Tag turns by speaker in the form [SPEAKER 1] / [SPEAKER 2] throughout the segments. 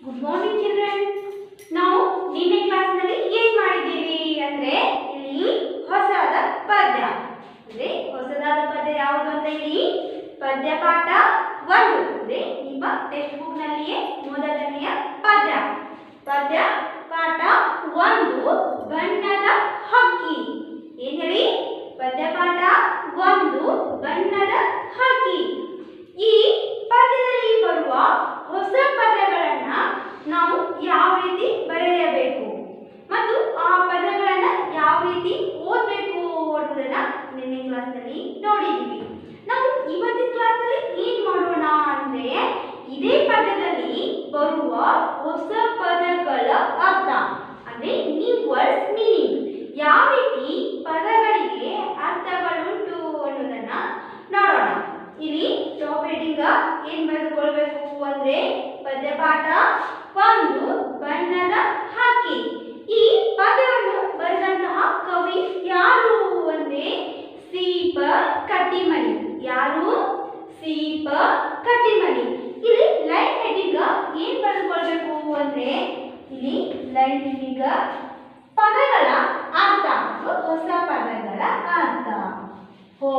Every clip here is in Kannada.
[SPEAKER 1] ಗುಡ್ ಮಾರ್ನಿಂಗ್ ಚಿಲ್ಡ್ರನ್ ನಾವು ನಿನ್ನೆ ಕ್ಲಾಸ್ನಲ್ಲಿ ಏನ್ ಮಾಡಿದ್ದೀವಿ ಅಂದ್ರೆ ಇಲ್ಲಿ ಹೊಸದಾದ ಪದ್ಯ ಅಂದ್ರೆ ಹೊಸದಾದ ಪದ್ಯ ಯಾವುದು ಅಂತ ಇಲ್ಲಿ ಪದ್ಯ ಪಾಠ ಒಂದು ಅಂದ್ರೆ ನಿಮ್ಮ ಟೆಕ್ಸ್ಟ್ ಬುಕ್ ನಲ್ಲಿಯೇ ಮೊದಲನೆಯ ಪದ್ಯ ಪದ್ಯ ಪಾಠ ಒಂದು ಬಣ್ಣದ ಹಕ್ಕಿ ಏನ್ ಹೇಳಿ ಪದ್ಯ ಪಾಠ ಒಂದು ಬಣ್ಣದ ಹಕ್ಕಿ ಈ ಪದ್ಯದಲ್ಲಿ ಬರುವ ಹೊಸ ಪದಗಳನ್ನ ನಾವು ಯಾವ ರೀತಿ ಬರೆಯಬೇಕು ಮತ್ತು ಆ ಪದಗಳನ್ನ ಯಾವ ರೀತಿ ಓದಬೇಕು ಅನ್ನೋದನ್ನ ನಿನ್ನೆ ಕ್ಲಾಸ್ನಲ್ಲಿ ನೋಡಿದ್ದೀವಿ ನಾವು ಇವತ್ತಿನ ಕ್ಲಾಸಲ್ಲಿ ಏನ್ ಮಾಡೋಣ ಅಂದ್ರೆ ಇದೇ ಪದದಲ್ಲಿ ಬರುವ ಹೊಸ ಪದಗಳ ಅರ್ಥ ಅಂದ್ರೆ ನ್ಯೂ ವರ್ಡ್ಸ್ ಮೀನಿಂಗ್ ಯಾವ ರೀತಿ ಪದಗಳಿಗೆ ಅರ್ಥಗಳುಂಟು ಅನ್ನೋದನ್ನ ನೋಡೋಣ ಇಲ್ಲಿ ಟಾಪ್ ಹೆಡಿಂಗ್ ಏನ್ ಬರೆದುಕೊಳ್ಬೇಕು ಅಂದ್ರೆ ಪದ್ಯಪಾಠ ಒಂದು ಬಣ್ಣದ ಹಕ್ಕಿ ಈ ಪದ್ಯವನ್ನು ಬರೆದಂತಹ ಕವಿ ಯಾರು ಅಂದ್ರೆ ಸೀಪ ಕಟ್ಟಿಮನಿ ಯಾರು ಸೀಪ ಕಟ್ಟಿಮನಿ ಇಲ್ಲಿ ಲೈನ್ ಹೆಡಿಂಗ್ ಏನ್ ಬರೆದುಕೊಳ್ಬೇಕು ಅಂದ್ರೆ ಇಲ್ಲಿ ಲೈನ್ ಹೆಡಿಂಗ್ ಪದಗಳ ಅರ್ಥ ಅಥವಾ ಹೊಸ ಪದಗಳ ಅರ್ಥ ಹೋ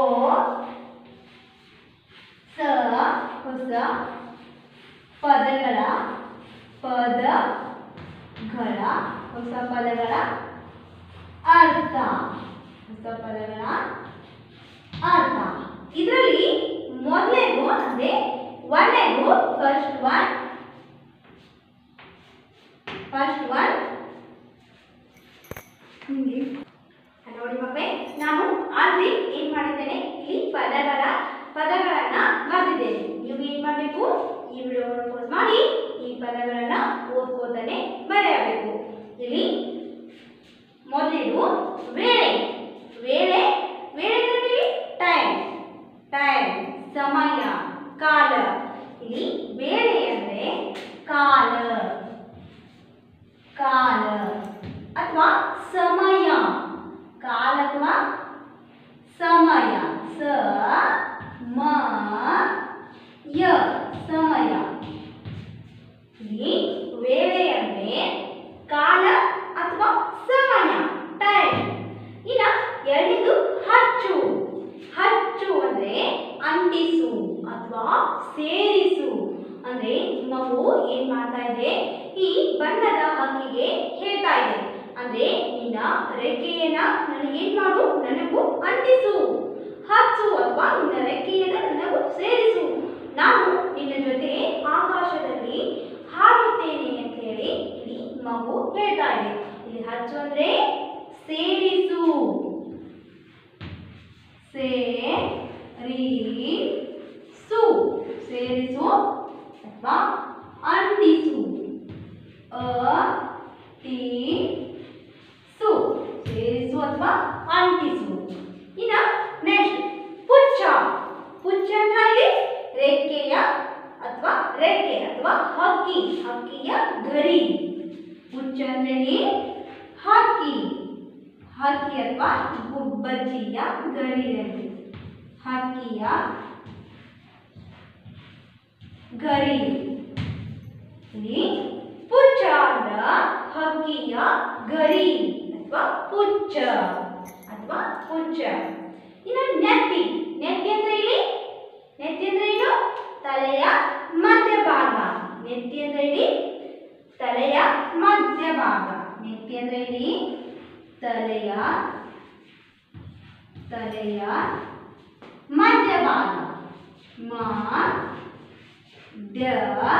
[SPEAKER 1] ಸ ಹೊಸ ಪದಗಳ ಪದಗಳ ಹೊಸ ಪದಗಳ ಅರ್ಥ ಹೊಸ ಪದಗಳ ಅರ್ಥ ಇದರಲ್ಲಿ ಮೊದಲನೇದು ಅಂದ್ರೆ ಒಂದನೇದು ಫಸ್ಟ್ ಒನ್ ಫಸ್ಟ್ ಒನ್ ನೋಡಿ ಮಕ್ಕಳೇ ನಾನು ಅಲ್ಲಿ ಏನ್ ಮಾಡಿದ್ದೇನೆ ಇಲ್ಲಿ ಪದಗಳ ಪದಗಳನ್ನ ಬರೆದಿದ್ದೇನೆ ನೀವು ಏನ್ ಮಾಡಬೇಕು ಈ ವಿಡಿಯೋವನ್ನು ಪೋಸ್ ಮಾಡಿ ಈ ಪದಗಳನ್ನ ಓದ್ಕೋತಾನೆ ಬರೆಯಬೇಕು ಇಲ್ಲಿ ಮೊದಲೇದು ವೇಳೆ ವೇಳೆ ವೇಳೆ ಅಂದ್ರೆ ಟೈಮ್ ಟೈಮ್ ಸಮಯ ಕಾಲ ಇಲ್ಲಿ ವೇಳೆ ಅಂದ್ರೆ ಕಾಲ ಕಾಲ ಅಥವಾ ಸಮಯ ಕಾಲ ಅಥವಾ ಸಮಯ ಸ ಮ ಯ ಸಮಯ ಇಲ್ಲಿ ವೇಳೆ ಅಂದ್ರೆ ಕಾಲ ಅಥವಾ ಸಮಯ ಟೈಮ್ ಇನ್ನ ಎರಡನೇದು ಹಚ್ಚು ಹಚ್ಚು ಅಂದ್ರೆ ಅಂಟಿಸು ಅಥವಾ ಸೇರಿಸು ಅಂದ್ರೆ ಮಗು ಏನ್ ಮಾಡ್ತಾ ಇದೆ ಈ ಬಣ್ಣದ ಹಕ್ಕಿಗೆ ಹೇಳ್ತಾ ಇದೆ ಅಂದ್ರೆ ನಿನ್ನ ರೆಕ್ಕೆಯನ್ನ ನನಗೇನ್ ಮಾಡು ನನಗೂ ಅಂಟಿಸು ಹಚ್ಚು ಅಥವಾ ನಿನ್ನ ರೆಕ್ಕೆಯನ್ನ ನನಗೂ ಸೇರಿಸು ನಾನು ನಿನ್ನ ಜೊತೆ ಆಕಾಶದಲ್ಲಿ ಹಾರುತ್ತೇನೆ ಅಂತ ಹೇಳಿ ಇಲ್ಲಿ ಮಗು ಹೇಳ್ತಾ ಇದೆ ಇಲ್ಲಿ ಹಚ್ಚು ಅಂದ್ರೆ ಸೇರಿಸು ಸೇರಿಸು ಸೇರಿಸು ಅಥವಾ ಅಂಟಿಸು ಅ ಟಿ ಸು ಸೇರಿಸು ಅಥವಾ ಅಂಟಿಸು ಇನ್ನ ನೆಕ್ಸ್ಟ್ ಪುಚ್ಚ ಪುಚ್ಚ ಅಂದ್ರೆ ಇಲ್ಲಿ ರೆಕ್ಕೆಯ ಅಥವಾ ರೆಕ್ಕೆ ಅಥವಾ ಹಕ್ಕಿ ಹಕ್ಕಿಯ ಗರಿ ಪುಚ್ಚ ಅಂದ್ರೆ ಇಲ್ಲಿ ಹಕ್ಕಿ ಹಕ್ಕಿ ಅಥವಾ ಗುಬ್ಬಚ್ಚಿಯ ಗರಿಯಲ್ಲಿ ಹಕ್ಕಿಯ ಗರಿ ಇಲ್ಲಿ ಪುಚ್ಚ ಅಂದ್ರ ಹಕ್ಕಿಯ ಗರಿ ಅಥವಾ ಪುಚ್ಚ ಅಥವಾ ಪುಚ್ಚ ಇನ್ನು ನೆತ್ತಿ ನೆತ್ತಿ ಅಂದ್ರೆ ಇಲ್ಲಿ ನೆತ್ತಿ ಅಂದ್ರೆ ಏನು ತಲೆಯ ಮಧ್ಯಭಾಗ ನೆತ್ತಿ ಅಂದ್ರೆ ಇಲ್ಲಿ ತಲೆಯ ಮಧ್ಯಭಾಗ ನೆತ್ತಿ ಅಂದ್ರೆ ಇಲ್ಲಿ ತಲೆಯ ತಲೆಯ ಮಧ್ಯಭಾಗ ಮ ದ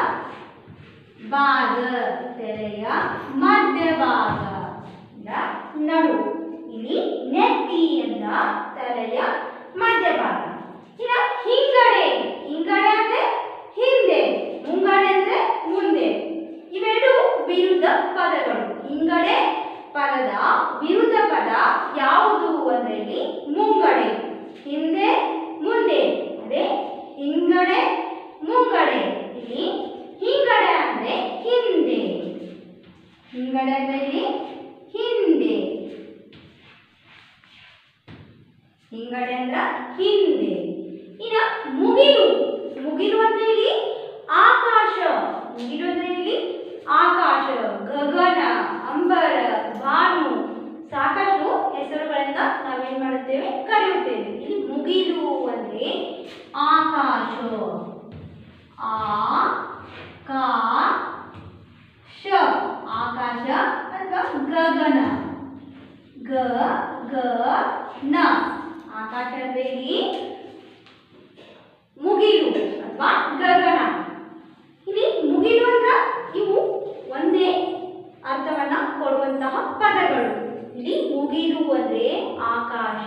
[SPEAKER 1] ಭಾಗ ತೆರೆಯ ಮಧ್ಯಭಾಗ ಇಂದ ನಡು ಇಲ್ಲಿ ನೆತ್ತಿ ಎಂದ ತಲೆಯ ಮಧ್ಯಭಾಗ ಇನ್ನ ಹಿಂಗಡೆ ಹಿಂಗಡೆ ಅಂದ್ರೆ ಹಿಂದೆ ಮುಂಗಡೆ ಅಂದ್ರೆ ಮುಂದೆ ಇವೆರಡು ವಿರುದ್ಧ ಪದಗಳು ಹಿಂಗಡೆ ಪದದ ವಿರುದ್ಧ ಪದ ಯಾವುದು ಅಂದ್ರೆ ಇಲ್ಲಿ ಮುಂಗಡೆ ಹಿಂದೆ ಮುಂದೆ ಅದೇ ಹಿಂಗಡೆ ಮುಂಗಡೆ ಇಲ್ಲಿ ಹಿಂಗಡೆ ಅಂದ್ರೆ ಹಿಂದೆ ಹಿಂಗಡೆ ಅಂದ್ರೆ ಇಲ್ಲಿ ಹಿಂದೆ ಹಿಂಗಡೆ ಅಂದ್ರ ಹಿಂದೆ ಇನ್ನ ಮುಗಿಲು ಮುಗಿಲು ಅಂದ್ರೆ ಇಲ್ಲಿ ಆಕಾಶ ಮುಗಿಲು ಅಂದ್ರೆ ಇಲ್ಲಿ ಆಕಾಶ ಗಗನ ಅಂಬರ ಭಾನು ಸಾಕಷ್ಟು ಹೆಸರುಗಳಿಂದ ನಾವೇನ್ ಮಾಡುತ್ತೇವೆ ಕರೆಯುತ್ತೇವೆ ಇಲ್ಲಿ ಮುಗಿಲು ಅಂದ್ರೆ ಆಕಾಶ ಆ ಕಾ ಶ ಆಕಾಶ ಅಥವಾ ಗಗನ ಗ ಗ ನ ಆಕಾಶ ಅಂದ್ರೆ ಇಲ್ಲಿ ಮುಗಿಲು ಅಥವಾ ಗಗನ ಇಲ್ಲಿ ಮುಗಿಲು ಅಂದ್ರ ಇವು ಒಂದೇ ಅರ್ಥವನ್ನ ಕೊಡುವಂತಹ ಪದಗಳು ಇಲ್ಲಿ ಮುಗಿಲು ಅಂದ್ರೆ ಆಕಾಶ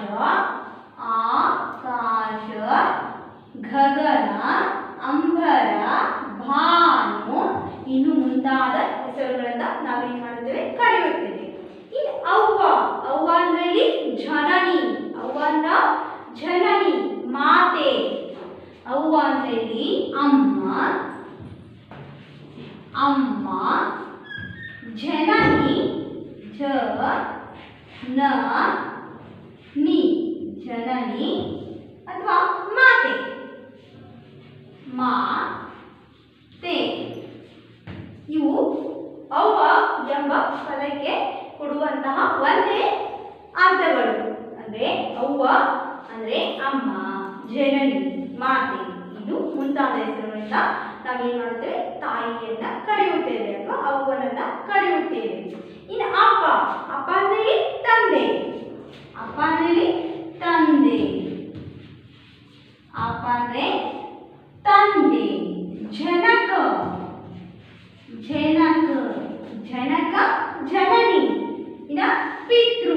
[SPEAKER 1] ಆಕಾಶ ಗಗನ ಅಂಬರ ಭಾನು ಇನ್ನು ಮುಂತಾದ ಹೆಸರುಗಳಿಂದ ನಾವೇನ್ ಮಾಡುತ್ತೇವೆ ಕರೆಯುತ್ತೇವೆ ಇನ್ನು ಅವ್ವ ಅವ್ವ ಅಂದ್ರೆ ಇಲ್ಲಿ ಜನನಿ ಅವ್ವ ಅಂದ್ರ ಜನನಿ ಮಾತೆ ಅವ್ವ ಅಂದ್ರೆ ಇಲ್ಲಿ ಅಮ್ಮ ಅಮ್ಮ ಜನನಿ ಜ ನ ನಿ ಜನನಿ ಅಥವಾ ಮಾತೆ ಮಾ ತೆ ಇವು ಅವ್ವ ಎಂಬ ಪದಕ್ಕೆ ಕೊಡುವಂತಹ ಒಂದೇ ಅರ್ಥಗಳು ಅಂದ್ರೆ ಅವ್ವ ಅಂದ್ರೆ ಅಮ್ಮ ಜನನಿ ಮಾತೆ ಇದು ಮುಂತಾದ ಹೆಸರುಗಳಿಂದ ನಾವೇನ್ ಮಾಡುತ್ತೇವೆ ತಾಯಿಯನ್ನ ಕರೆಯುತ್ತೇವೆ ಅಥವಾ ಅವ್ವನನ್ನ ಕರೆಯುತ್ತೇವೆ ಇನ್ನು ಅಪ್ಪ ಅಪ್ಪ ಅಂದ್ರೆ ಇಲ್ಲಿ ತಂದೆ ಅಪ್ಪ ಅಂದ್ರೆ ಇಲ್ಲಿ ತಂದೆ ಅಪ್ಪ ಅಂದ್ರೆ ತಂದೆ ಜನಕ ಜನಕ ಜನಕ ಜನನಿ ಇನ್ನ ಪಿತೃ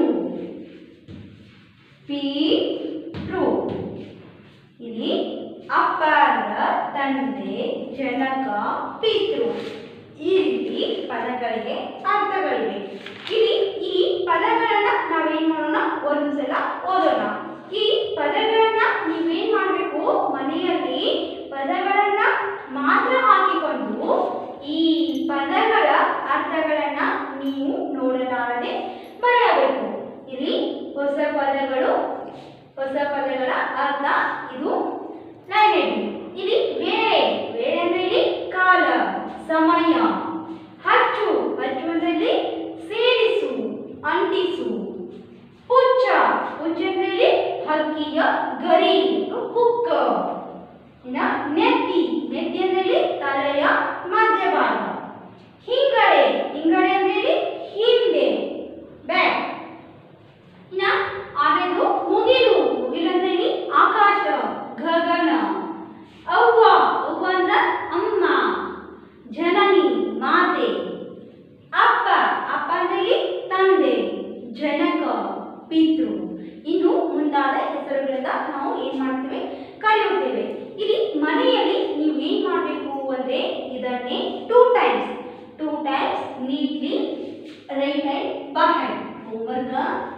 [SPEAKER 1] ಪಿತೃ ಇಲ್ಲಿ ಅಪ್ಪ ಅಂದ್ರ ತಂದೆ ಜನಕ ಪಿತೃ ಈ ರೀತಿ ಪದಗಳಿಗೆ ಅರ್ಥಗಳಿವೆ ಇಲ್ಲಿ ಈ ಪದಗಳನ್ನ ನಾವೇನ್ ಮಾಡೋಣ ಒಂದು ಸಲ ಓದೋಣ ಈ ಪದಗಳನ್ನ ನೀವೇನ್ ಮಾಡಬೇಕು ಮನೆಯಲ್ಲಿ ಪದಗಳನ್ನ ಮಾತ್ರ ಹಾಕಿಕೊಂಡು ಈ ಪದಗಳ ಅರ್ಥಗಳನ್ನ ನೀವು ನೋಡಲಾರದೆ ಬರೆಯಬೇಕು ಇಲ್ಲಿ ಹೊಸ ಪದಗಳು ಹೊಸ ಪದಗಳ ಅರ್ಥ ಇದು ಲೈನ್ ಹೆಡ್ಡಿಂಗ್ ಇಲ್ಲಿ ವೇಳೆ ವೇಳೆ ಅಂದ್ರೆ ಇಲ್ಲಿ ಕಾಲ ಸಮಯ ಹಚ್ಚು ಹಚ್ಚು ಅಂದ್ರೆ ಇಲ್ಲಿ ಸೇರಿಸು ಅಂಟಿಸು ಪುಚ್ಚ ಪುಚ್ಚ ಅಂದ್ರೆ ಇಲ್ಲಿ ಹಕ್ಕಿಯ ಗರಿ ಹುಕ್ಕ ಇನ್ನ ನೆತ್ತಿ ನೆತ್ತಿ ಅಂದ್ರೆ ಇಲ್ಲಿ ತಲೆಯ ಮಧ್ಯಭಾಗ ಹಿಂಗಡೆ ಹಿಂಗಡೆ ಅಂದ್ರೆ ಇಲ್ಲಿ ಹಿಂದೆ ಬ್ಯಾಕ್ ಇನ್ನ ಆಮೇಲೆ ಮುಗಿಲು ಮುಗಿಲು ಅಂದ್ರೆ ಇಲ್ಲಿ ಆಕಾಶ ಗಗನ ಅವ್ವ ಅವ್ವ ಅಂದ್ರ ಅಮ್ಮ ಜನನಿ ಮಾತೆ ಅಪ್ಪ ಅಪ್ಪ ಅಂದ್ರೆ ಇಲ್ಲಿ ತಂದೆ ಜನಕ ಪಿತೃ ಇನ್ನು ಮುಂತಾದ ಹೆಸರುಗಳಿಂದ ನಾವು ಏನ್ ಮಾಡ್ತೇವೆ ಕರೆಯುತ್ತೇವೆ ಇಲ್ಲಿ ಮನೆಯಲ್ಲಿ ನೀವು ಏನ್ ಮಾಡಬೇಕು ಅಂದ್ರೆ ಇದನ್ನೇ two times two times neatly write and by hand homework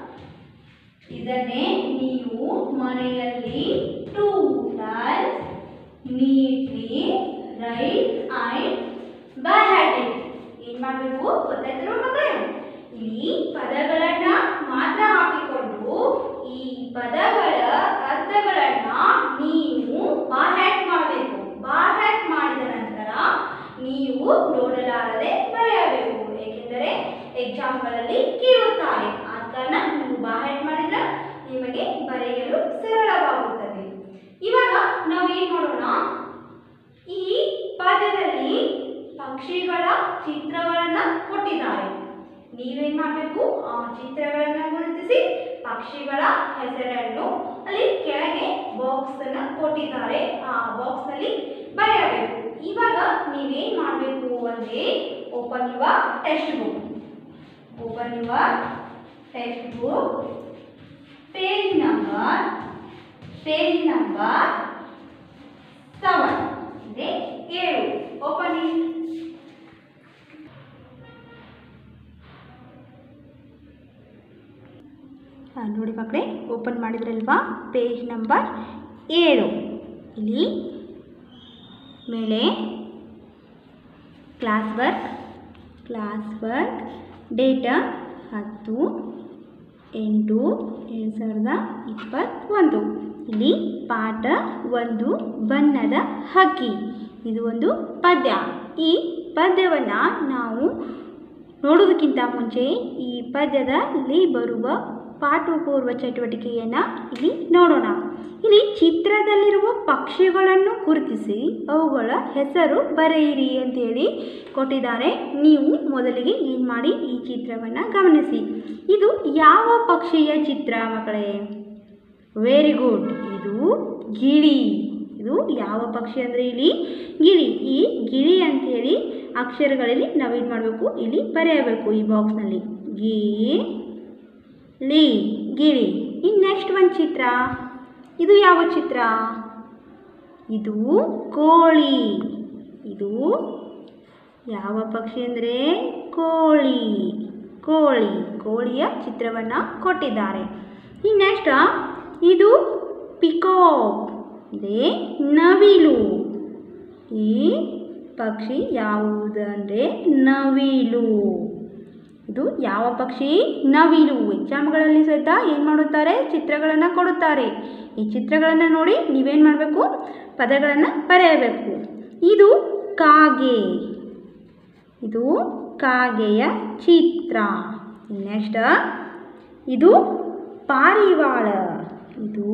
[SPEAKER 1] ಇದನ್ನೇ ನೀವು ಮನೆಯಲ್ಲಿ two times neatly write and by hand ಏನ್ ಮಾಡಬೇಕು ಗೊತ್ತಾಯ್ತು ಮಕ್ಕಳೇ ಈ ಪದಗಳನ್ನ ಮಾತ್ರ ಹಾಕಿಕೊಂಡು ಈ ಪದಗಳ ಅರ್ಥಗಳನ್ನ ನೀವು ಬಾಹ್ಯಾಟ್ ಮಾಡಬೇಕು ಬಾಹ್ಯಾಟ್ ಮಾಡಿದ ನಂತರ ನೀವು ನೋಡಲಾರದೆ ಬರೆಯಬೇಕು ಏಕೆಂದರೆ ಎಕ್ಸಾಮ್ಗಳಲ್ಲಿ ಕೇಳುತ್ತಾರೆ ಆದ ಕಾರಣ ನೀವು ಬಾಹ್ಯಾಟ್ ಮಾಡಿದ್ರೆ ನಿಮಗೆ ಬರೆಯಲು ಸರಳವಾಗುತ್ತದೆ ಇವಾಗ ನಾವೇನ್ ಮಾಡೋಣ ಈ ಪದ್ಯದಲ್ಲಿ ಪಕ್ಷಿಗಳ ಚಿತ್ರಗಳನ್ನ ಕೊಟ್ಟಿದ್ದಾರೆ ನೀವೇನ್ ಮಾಡಬೇಕು ಆ ಚಿತ್ರಗಳನ್ನ ಗುರುತಿಸಿ ಪಕ್ಷಿಗಳ ಹೆಸರನ್ನು ಅಲ್ಲಿ ಕೆಳಗೆ ಬಾಕ್ಸ್ ಅನ್ನ ಕೊಟ್ಟಿದ್ದಾರೆ ಆ ಬಾಕ್ಸ್ ನಲ್ಲಿ ಬರೆಯಬೇಕು ಇವಾಗ ನೀವೇನ್ ಮಾಡಬೇಕು ಅಂದ್ರೆ open your text book open your text book page number page number seven ಇದೆ ಏಳು ಓಪನ್ ನೋಡಿ ಮಕ್ಕಳೇ ಓಪನ್ ಮಾಡಿದ್ರಲ್ವಾ ಪೇಜ್ ನಂಬರ್ ಏಳು ಇಲ್ಲಿ ಮೇಲೆ class work class work data ಹತ್ತು ಎಂಟು ಎರಡು ಸಾವಿರದ ಇಪ್ಪತ್ತೊಂದು ಇಲ್ಲಿ ಪಾಠ ಒಂದು ಬಣ್ಣದ ಹಕ್ಕಿ ಇದು ಒಂದು ಪದ್ಯ ಈ ಪದ್ಯವನ್ನು ನಾವು ನೋಡೋದಕ್ಕಿಂತ ಮುಂಚೆ ಈ ಪದ್ಯದಲ್ಲಿ ಬರುವ ಪಾಠಪೂರ್ವ ಚಟುವಟಿಕೆಯನ್ನು ಇಲ್ಲಿ ನೋಡೋಣ ಇಲ್ಲಿ ಚಿತ್ರದಲ್ಲಿರುವ ಪಕ್ಷಿಗಳನ್ನು ಗುರುತಿಸಿ ಅವುಗಳ ಹೆಸರು ಬರೆಯಿರಿ ಅಂತೇಳಿ ಕೊಟ್ಟಿದ್ದಾರೆ ನೀವು ಮೊದಲಿಗೆ ಏನು ಮಾಡಿ ಈ ಚಿತ್ರವನ್ನು ಗಮನಿಸಿ ಇದು ಯಾವ ಪಕ್ಷಿಯ ಚಿತ್ರ ಮಕ್ಕಳೇ ವೆರಿ ಗುಡ್ ಇದು ಗಿಳಿ ಇದು ಯಾವ ಪಕ್ಷಿ ಅಂದರೆ ಇಲ್ಲಿ ಗಿಳಿ ಈ ಗಿಳಿ ಅಂತೇಳಿ ಅಕ್ಷರಗಳಲ್ಲಿ ನಾವೇನು ಮಾಡಬೇಕು ಇಲ್ಲಿ ಬರೆಯಬೇಕು ಈ ಬಾಕ್ಸ್ನಲ್ಲಿ ಗಿ ಲಿ ಗಿಳಿ ಇನ್ನು ನೆಕ್ಸ್ಟ್ ಒಂದು ಚಿತ್ರ ಇದು ಯಾವ ಚಿತ್ರ ಇದು ಕೋಳಿ ಇದು ಯಾವ ಪಕ್ಷಿ ಅಂದರೆ ಕೋಳಿ ಕೋಳಿ ಕೋಳಿಯ ಚಿತ್ರವನ್ನು ಕೊಟ್ಟಿದ್ದಾರೆ ಇನ್ನು ನೆಕ್ಸ್ಟ್ ಇದು ಪಿಕಾಕ್ ಅಂದರೆ ನವಿಲು ಈ ಪಕ್ಷಿ ಯಾವುದು ಅಂದರೆ ನವಿಲು ಇದು ಯಾವ ಪಕ್ಷಿ ನವಿಲು ಎಕ್ಸಾಮ್ಗಳಲ್ಲಿ ಸಹಿತ ಏನು ಮಾಡುತ್ತಾರೆ ಚಿತ್ರಗಳನ್ನು ಕೊಡುತ್ತಾರೆ ಈ ಚಿತ್ರಗಳನ್ನು ನೋಡಿ ನೀವೇನು ಮಾಡಬೇಕು ಪದಗಳನ್ನು ಬರೆಯಬೇಕು ಇದು ಕಾಗೆ ಇದು ಕಾಗೆಯ ಚಿತ್ರ ನೆಕ್ಸ್ಟ್ ಇದು ಪಾರಿವಾಳ ಇದು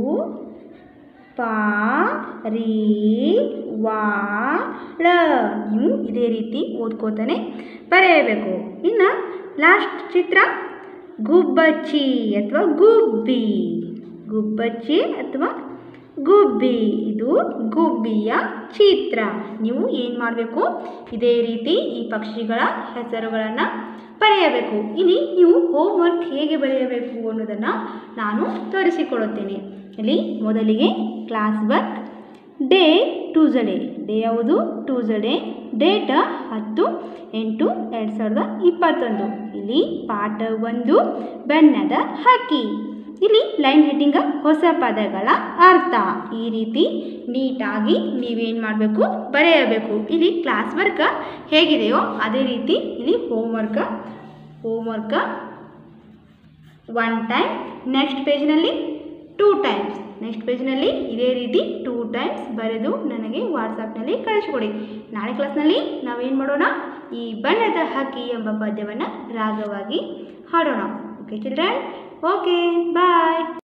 [SPEAKER 1] ಪಾರಿವಾಳ ನೀವು ಇದೇ ರೀತಿ ಓದ್ಕೋತಾನೆ ಬರೆಯಬೇಕು ಇನ್ನು ಲಾಸ್ಟ್ ಚಿತ್ರ ಗುಬ್ಬಚ್ಚಿ ಅಥವಾ ಗುಬ್ಬಿ ಗುಬ್ಬಚ್ಚಿ ಅಥವಾ ಗುಬ್ಬಿ ಇದು ಗುಬ್ಬಿಯ ಚಿತ್ರ ನೀವು ಏನು ಮಾಡಬೇಕು ಇದೇ ರೀತಿ ಈ ಪಕ್ಷಿಗಳ ಹೆಸರುಗಳನ್ನು ಬರೆಯಬೇಕು ಇಲ್ಲಿ ನೀವು ಹೋಮ್ವರ್ಕ್ ಹೇಗೆ ಬರೆಯಬೇಕು ಅನ್ನೋದನ್ನು ನಾನು ತೋರಿಸಿಕೊಡುತ್ತೇನೆ ಇಲ್ಲಿ ಮೊದಲಿಗೆ class work day Tuesday day ಯಾವುದು ಟೂಸಡೇ ಡೇಟ್ ಹತ್ತು ಎಂಟು ಎರಡು ಸಾವಿರದ ಇಪ್ಪತ್ತೊಂದು ಇಲ್ಲಿ ಪಾಠ ಒಂದು ಬಣ್ಣದ ಹಕ್ಕಿ ಇಲ್ಲಿ ಲೈನ್ ಹೆಡ್ಡಿಂಗ್ ಹೊಸ ಪದಗಳ ಅರ್ಥ ಈ ರೀತಿ ನೀಟಾಗಿ ನೀವೇನು ಮಾಡಬೇಕು ಬರೆಯಬೇಕು ಇಲ್ಲಿ ಕ್ಲಾಸ್ ವರ್ಕ್ ಹೇಗಿದೆಯೋ ಅದೇ ರೀತಿ ಇಲ್ಲಿ homework homework one time next ಪೇಜ್ನಲ್ಲಿ ಟೂ ಟೈಮ್ಸ್ ನೆಕ್ಸ್ಟ್ ಪೇಜ್ನಲ್ಲಿ ಇದೇ ರೀತಿ ಟೂ ಟೈಮ್ಸ್ ಬರೆದು ನನಗೆ ವಾಟ್ಸಪ್ನಲ್ಲಿ ಕಳಿಸ್ಕೊಡಿ ನಾಳೆ ಕ್ಲಾಸ್ನಲ್ಲಿ ನಾವೇನು ಮಾಡೋಣ ಈ ಬಣ್ಣದ ಹಕ್ಕಿ ಎಂಬ ಪದ್ಯವನ್ನು ರಾಗವಾಗಿ ಹಾಡೋಣ ಓಕೆ ಚಿಲ್ಡ್ರನ್ ಓಕೆ ಬಾಯ್